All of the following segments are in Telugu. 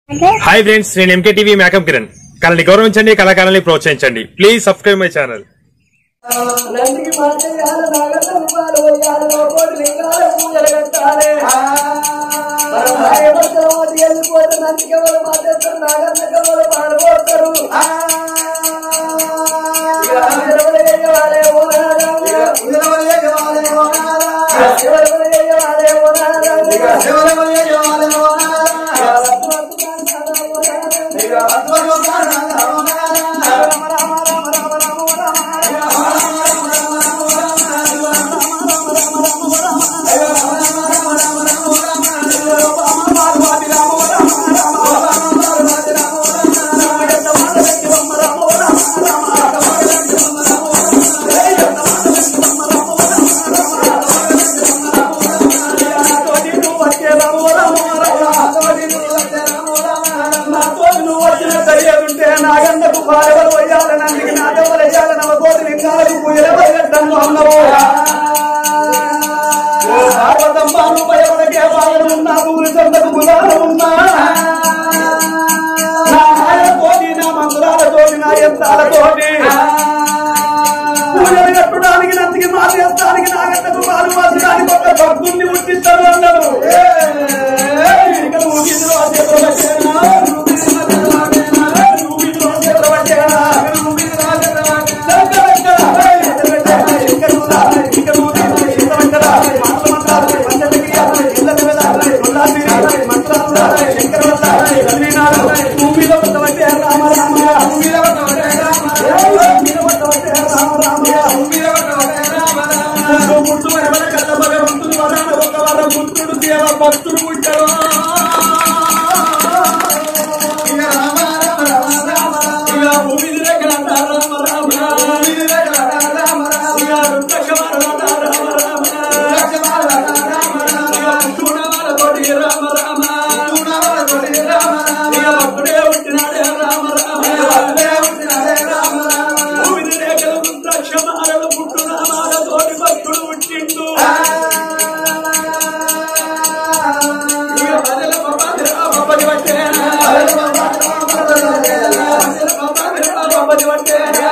హాయ్ ఫ్రెండ్స్ నేను ఎంకే టీవీ మేకప్ కిరణ్ కళని గౌరవించండి కళాకారాన్ని ప్రోత్సహించండి ప్లీజ్ సబ్స్క్రైబ్ మై ఛానల్ నందికి మాట్లాడాలి నాగన్న పాలు పోయాలి లోపలి లింగాల పూజలు కట్టాలి మన భార్య భర్తల మధ్య వెళ్ళిపోతే నందికి ఎవరు మాట్లాడతారు నాగన్న ఎవరు పాడబోతారు ఎవరు చేయవాలే ఓ నారాయణ. ఎవరు చేయవాలే ఓ నారాయణ. నాగన్నకు పాలవలు పోయాలి నందికి నాగవలు వేయాలి నవకోటి లింగాలకు పూజల పరిగెట్టను అన్నవు భాగవతమ్మాను భయపడకే బాధలు ఉన్నా ఊరి చెందకు గులాలు ఉన్నా నా మాయలతోటి నా మంత్రాలతోటి నా యంత్రాలతోటి పూజలు కట్టడానికి నందికి మాదేస్తానికి నాగన్నకు పాలు మార్చడానికి ఒక భక్తుల్ని పుట్టిస్తారు అన్నారు ఇక్కడ ఊగిదిలో చేతులు పెట్టేనా? ఊగిదిలో చేతులు పెట్టేనా? ఎక్కడ ఎక్కడ? ఎక్కడ ఉందా? ఇక్కడ ఉందా? ఇక్కడ ఎక్కడ? మంత్ర మంత్రాలు, పంచమిగియాలు, ఇళ్ళ మీద, ఉల్లాసిరి, మంత్రాలు, ఎక్కడ ఉందా? చదివినాడు. భూమిలో ఉండబట్టే రామ రామయ్య. భూమిలో ఉండబట్టే రామ రామయ్య. ముందు ముందు ఎవరి కళ్ళ భగవంతుడు వరాన ఒక వరం పుత్రుడు దేవ భక్తుడు పుట్టాడు ఇక భూమి దగ్గర రామ రామ ఇక రుద్రక్షమాల రామ రామ ఇక చూడవాలతోటి రామ రామ ఇక భక్తుడే పుట్టినాడే రామ రామ భూమి దగ్గర రుద్రక్షమాలలు పుట్టు నామాలతోటి భక్తుడు పుట్టిండు ఇక ప్రజల పప్పది రా పప్పది పట్టేనా పప్పది పట్టేనా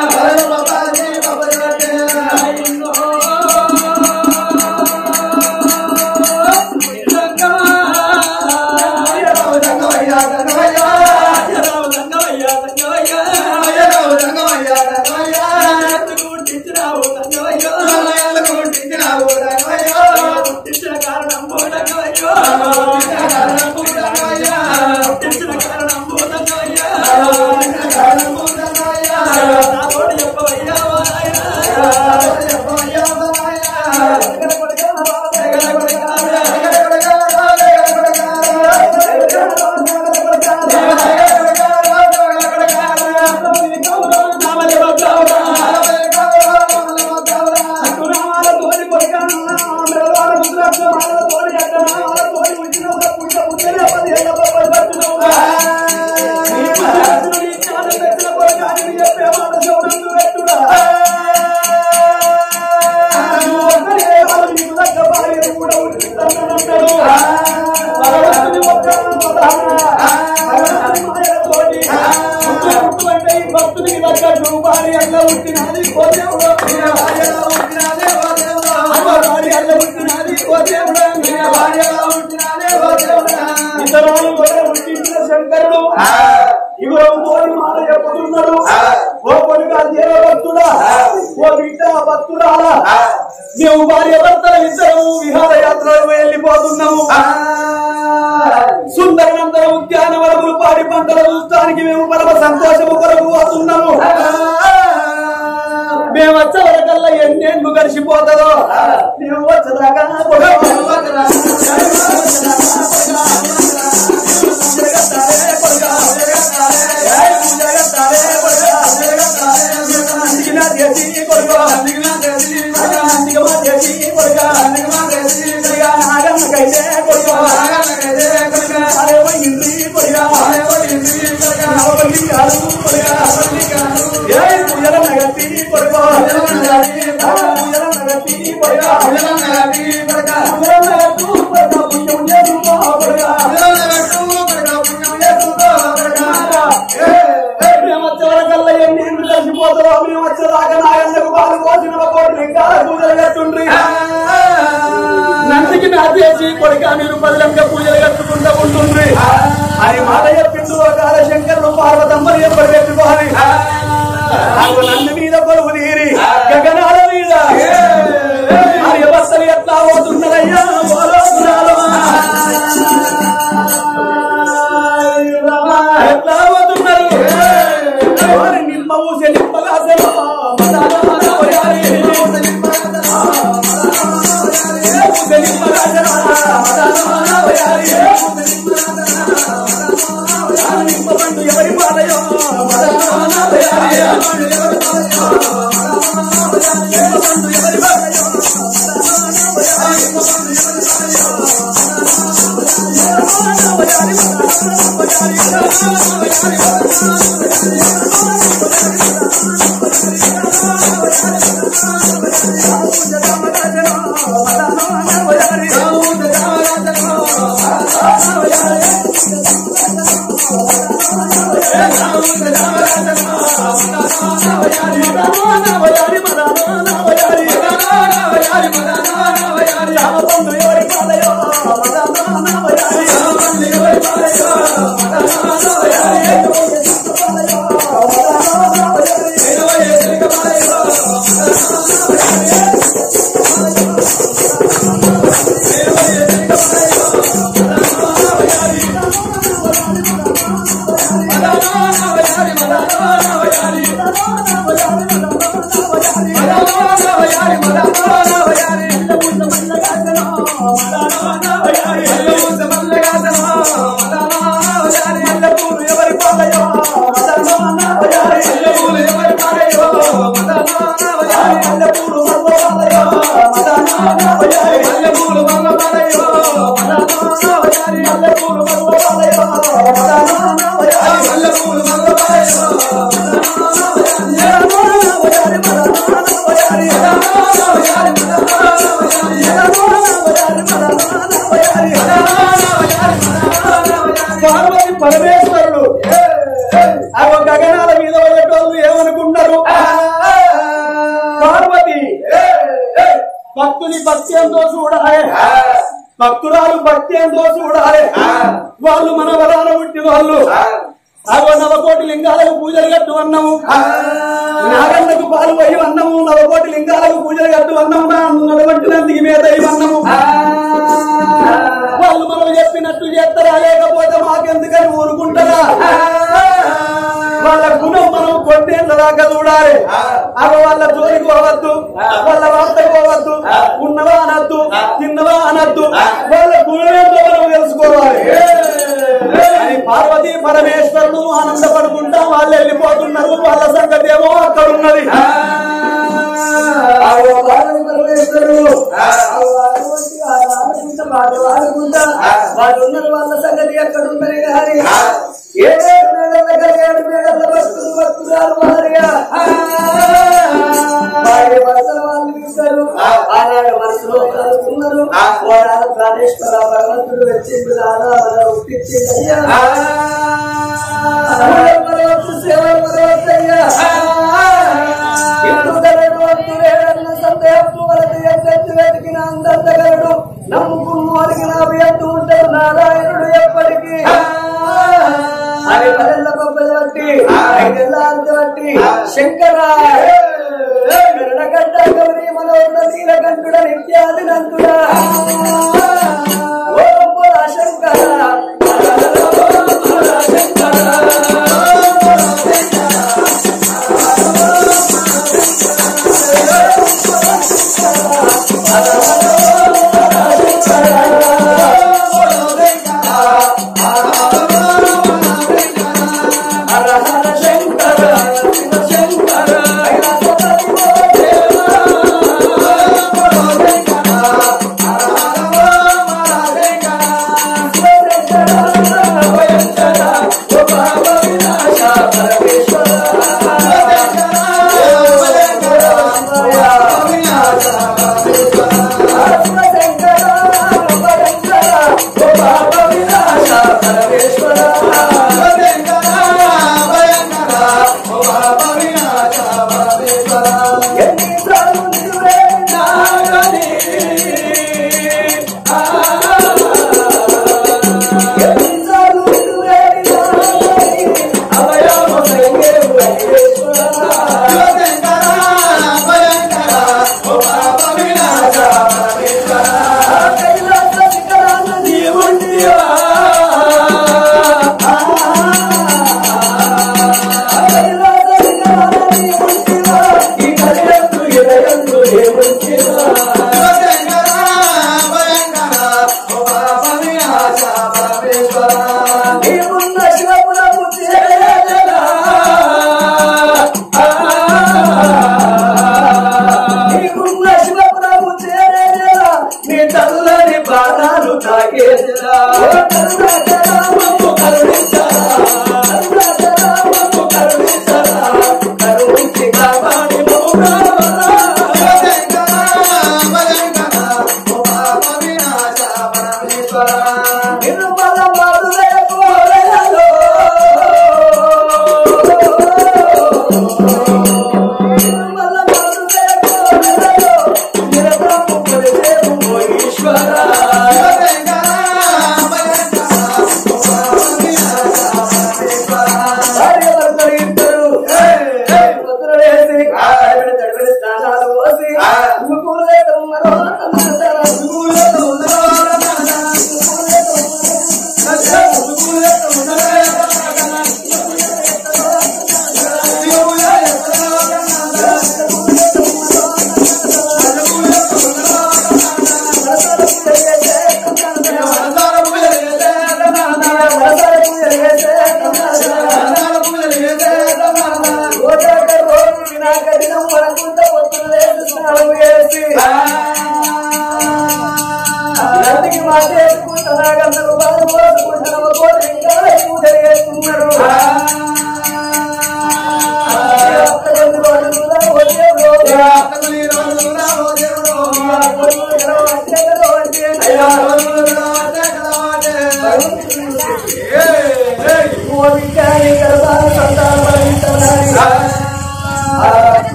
ఇతరులు కూడా పుట్టించిన శంకరుడు ఇగో కోరి మాట చెప్పుతున్నాడు ఓ కొడుక దేవ భక్తుడా ఓ బిడ్డ భక్తుడా మేము భార్య భర్తల ఇద్దరు విహారయాత్రలు వెళ్ళిపోతున్నాము సుందరనందర ఉద్యానవనములు పాడి పంటల చూస్తానికి మేము పరమ సంతోషము కొరకు పోతున్నాము మేము వచ్చే వరకల్లా ఎన్నేళ్ళు గడిచిపోతుందో మేము వచ్చేదాకా కొడుక కొడుక నేను పదిలంగా పూజలు కట్టుకుంటూ ఉంటుంది అని మాట చెప్పిండు ఒక శంకరుడు పార్వతమ్మని ఎప్పుడు పెట్టుకోవాలి ఆమె నన్ను మీద కొలువు తీరి గగనాల మీద మరి బస్సలు ఎట్లా పోతున్నారయ్యా పోతున్నారమ్మా. ఎట్లా పోతున్నారు వారి నిమ్మ ఊసె నిమ్మగా సెలవు. మదాన పోయాలి. ఊసె నిమ్మగా సెలవు. మదాన పోయాలి. ఆ నిమ్మ పండు ఎవరి పాలయో మదాన పోయాలి. పార్వతి పరమేశ్వరుడు ఆ ఒక గగనాల మీద పోయేటోళ్ళు ఏమనుకుంటారు పార్వతి భక్తుని భక్త్యంతో చూడాలి భక్తురాలు భక్త్యంతో చూడాలి వాళ్ళు మన వరాన పుట్టిన వాళ్ళు అగో నవకోటి లింగాలకు పూజలు కట్టు అన్నము నాగన్నకు పాలు పోయి అన్నము నవకోటి లింగాలకు పూజలు కట్టు అన్నము నడవంటినందుకు మీద అన్నము వాళ్ళు మనం చెప్పినట్టు చేస్తారా లేకపోతే మాకెందుకని ఊరుకుంటారా వాళ్ళ గుణం మనం కొట్టేళ్ళ దాకా చూడాలి అవ వాళ్ళ జోలికి పోవద్దు వాళ్ళ వార్తకు పోవద్దు ఉన్నవా అనద్దు తిన్నవా అనద్దు వాళ్ళ గుణమేంటో మనం తెలుసుకోవాలి అని పార్వతీ పరమేశ్వరుడు ఆనందపడుకుంటా వాళ్ళు వెళ్ళిపోతున్నారు వాళ్ళ సంగతి ఏమో అక్కడ ఉన్నది వాళ్ళు ఉన్నారు వాళ్ళ సంగతి ఎక్కడ ఉన్నది కానీ ఏడు మేడల ఏడు మేడల భక్తులు భక్తురాలు వారిగా భార్య భర్తలు వాళ్ళు ఇద్దరు ఆనాడు మనసులో కలుసుకున్నారు వాడాల ప్రాణేశ్వర భగవంతుడు వచ్చిండు రాదా మన ఉట్టించిందయ్యా సేవలు మరవద్దయ్యా ఇందుగలడు అంతులేడన్న సందేహపు వలది ఎంతెత్తు వెతికిన అందంతగలడు నమ్ముకున్న వారికి నా బియ్యంతు ఉంటాడు నారాయణుడు ఎప్పటికీ అని పదెల్ల పబ్బలు బట్టి ఐదెల్ల అంత బట్టి శంకర గరుడగడ్డ గౌరీ మనోహర నీలకంఠుడ నిత్యాది నంతుడా ఓం పుర శంకర హర హర శంకర శివ శంకర కైలాసపతి ఓ దేవా.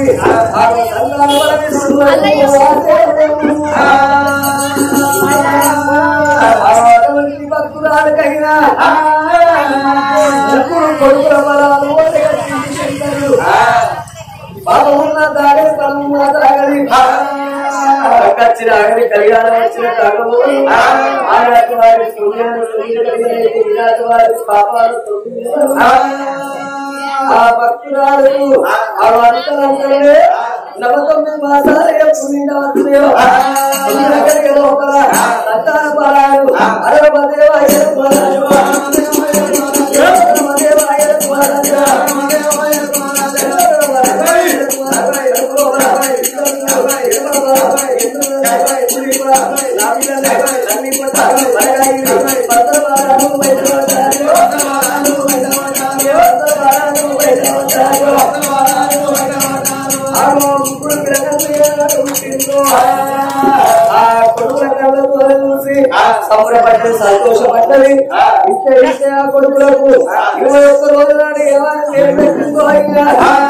చూసి ఆ సంతానవరమే అటువంటి భక్తురాలకైనా ఎప్పుడు కొడుకుల బలాలు ఓటగట్టి శంకరుడు బాగున్న దాగని తను మాత్రాగని వచ్చిన ఆగని కళ్యాణం వచ్చిన కాకము ఆనాటి వారి పుణ్యాలు తొమ్మిది కలిగినైతే ఈనాటి వారి పాపాలు తొమ్మిది ఆ భక్తురాలకు ఆ వంటలంటే నవతొమ్మిది మాసాలు పుణ్యం వచ్చాయో దగ్గరికి లోపల సంతాన పరాలు అరవదేవ ఐదు పరాలు అరవదేవ ఐదు సంబరపడ్డది సంతోషపడ్డది ఇస్తే ఇస్తే ఆ కొడుకులకు ఇరవై ఒక్క రోజు నాడు ఏమైనా నేర్పెట్టిందో అయ్యా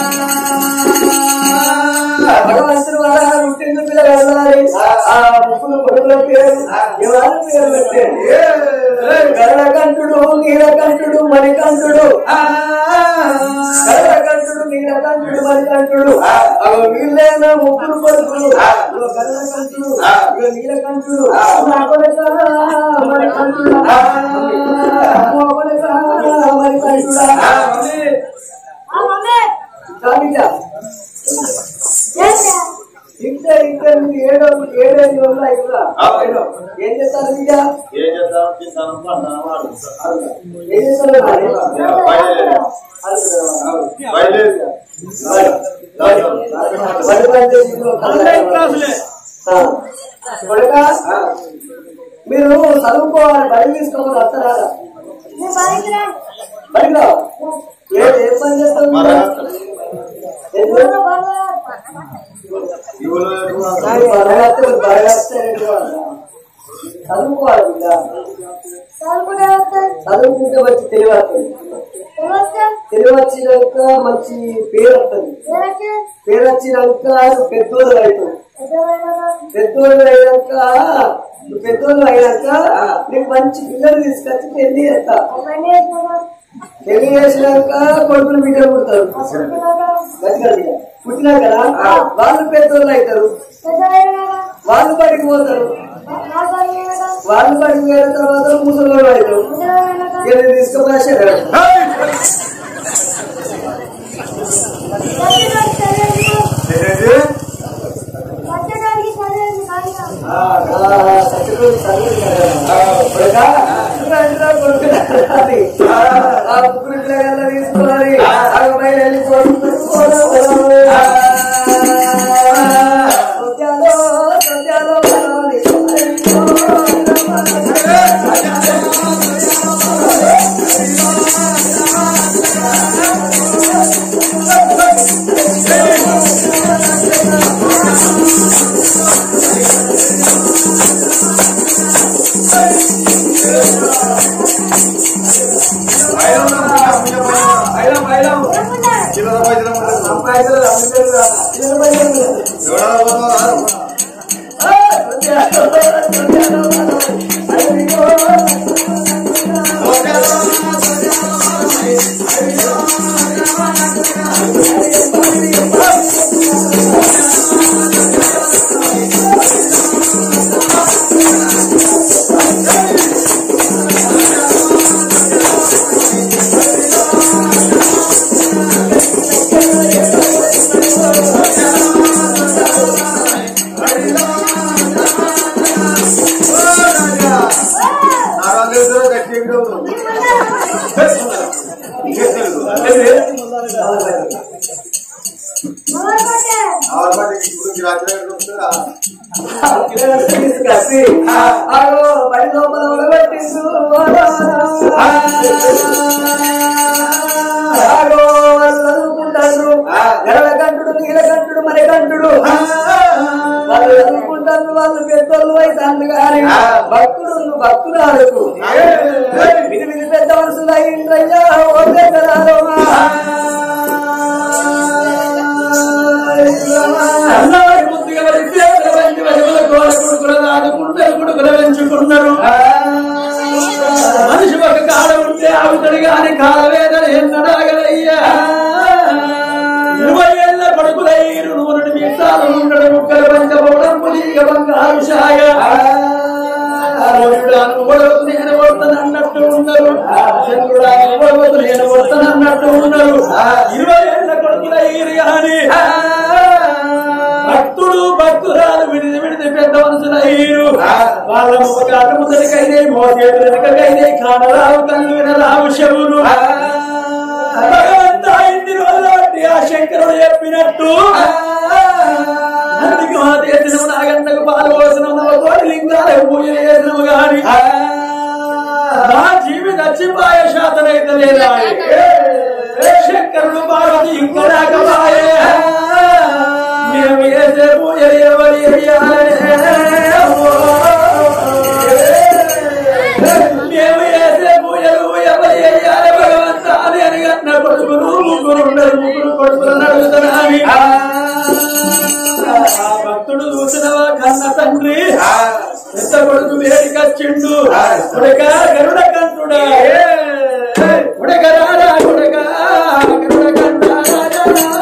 భగవంతుడు వాళ్ళ పుట్టిన పిల్లలు వెళ్ళాలి ఆ ముగ్గురు కొడుకుల పేరు ఎవరు పేరు పెట్టారు గరళకంఠుడు నీలకంఠుడు మణికంఠుడు గరళకంఠుడు నీలకంఠుడు మణికంఠుడు అవి వీళ్ళైన ముగ్గురు కొడుకులు ఇదిగో గరళకంఠుడు ఇదిగో నీలకంఠుడు నా కొడుక మణికంఠుడు నా కొడుక మణికంఠుడా కానిగా ఇంకా ఇంకా మీరు ఏడో ఏడేళ్ళు ఉన్నాయి కూడా ఏం చేస్తారు ఇక ఏం చేద్దాం తింటాను పంటాను వాడుతాను ఏం చేస్తారు మరి? బయలుదేరి బడి పని చేసుకుంటూ ఆ. కొడుకా, మీరు చదువుకోవాలి బడి తీసుకోవాలి వస్తారా బడిలో ఏ ఏ పని చేస్తావు ఏం చేస్తావు? కానీ బరగత్తే బరగత్తే చదువుకోవాలి బిడ్డ. చదువుకుంటే మంచి తెలివి వస్తుంది తెలివి వచ్చినాక మంచి పేరు వస్తుంది పేరు వచ్చినాక పెద్దోళ్ళు అవుతుంది పెద్దోళ్ళు అయినాక నువ్వు పెద్దోళ్ళు అయినాక నీకు మంచి పిల్లలు తీసుకొచ్చి పెళ్లి చేస్తా పెళ్లి చేసినాక కొడుకులు బిడ్డలు పుడతారు మంచిగా ఇక. పుట్టినాక కదా వాళ్ళు పెద్దోళ్ళు అవుతారు వాళ్ళు బడికి పోతారు వాళ్ళు బడికి పోయిన తర్వాత ముసలి అవుతారు ఇక నేను తీసుకుపోయారు సత్యకుడు చదువు కొడుకా రండిరా కొడుకురా రాది. ఆ ముగ్గురు పిల్లగాళ్ళ తీసుకోవాలి ఆ బయలు వెళ్ళిపోతున్నారు సత్యాలో సత్యాలో రావాలి. అమ్మాయిలు అమ్మాయిలు అమ్మాయిలు తీసుకొచ్చి ఆగో బడి లోపల ఉడగొట్టిండు ఆగో వాళ్ళు చదువుకుంటారు గరళకంఠుడు నీలకంఠుడు మణికంఠుడు వాళ్ళు చదువుకుంటారు వాళ్ళు పెద్దోళ్ళు అవుతారు కానీ భక్తుడు భక్తురాలకు విధి విధి పెద్ద మనుషులు అయ్యిండ్రయ్యా ఓ పెద్దరాలు బాలవేదన ఎన్నడాగలయ్యా ఇరవై ఏళ్ళ కొడుకులయ్యారు నూనె మీసాలు ఉండడు ముక్కలు పంచబోవడం పులిగ బంగారు షాయ సూర్యుడాను గొడవకు నేను వస్తానన్నట్టు ఉన్నారు చంద్రుడాను గొడవకు నేను వస్తానన్నట్టు ఉన్నారు ఇరవై ఏళ్ళ కొడుకులయ్యారు కానీ భక్తుడు భక్తురాలు విడిది విడిది పెద్ద మనుషులయ్యారు వాళ్ళ ముఖాలు ముందరికైతే మోసేతులు వెనకకైతే కానరావు కళ్ళు వినరావు శవులు భగవంతా ఇన్ని రోజులు ఆ శంకరుడు చెప్పినట్టు అందుకే మా దేశం నాగన్నకు పాలు పోసిన కోటి లింగాల పూజ చేసినము గాని నా జీవిత నచ్చిపాయ శాతం అయితే లేదా శంకరుడు పార్వతి ఇంకా రాకపాయే మేము చేసే పూజ ఎవరి మేము చేసే పూజలు ఎవరి చేయాలి భగవంతా అని అని అన్న కొడుకులు ముగ్గురు ఉండరు ముగ్గురు కొడుకులు అడుగుతున్నాని ఆ భక్తుడు చూసినవా కన్న తండ్రి పెద్ద కొడుకు వేడికొచ్చిండు ఉడక గరుడ కంటుడా ఉడక రారా ఉడక గరుడ కంట రాజా.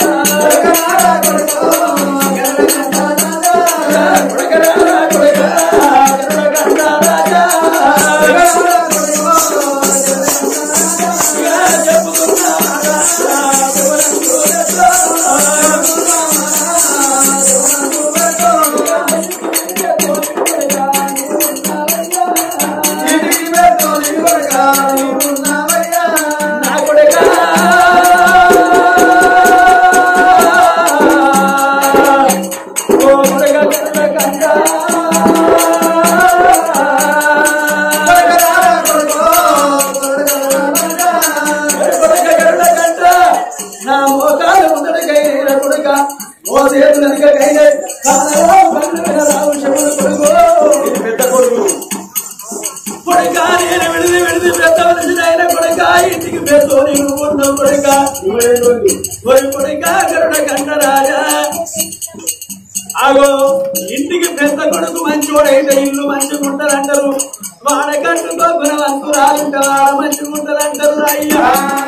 ఉడక రారా ఉడక గరుడ కంట రాజా. ఇక చెప్పుకున్నారా ఎవరంటూ ఎట్లా? నా కొడుకా. ఓ కొడుకా, కొడుకా, కంటా. కొడుకా, కొడుకా, కంటా. నా మోకాలు ముందరకైన కొడుక ఓ చేతులు వెనకకైన కానరావు కళ్ళు వినరావు శివుడు కొడుకు ఇది పెద్ద కొడుకు కొడుక నేను విడిది విడిది పెద్ద మనిషి అయిన కొడుక ఇంటికి పెద్దోని నువ్వు ఉన్నావు కొడుక ఒరి కొడుక గరుడ కంట రాజా ఆగో ఇంటికి పెద్ద కొడుకు మంచోడైతే ఇల్లు మంచిగుంటారంటారు వాడ కట్టుకో గుణవంతురాలుంటే వాడ మంచిగుంటారంటారు అయ్యా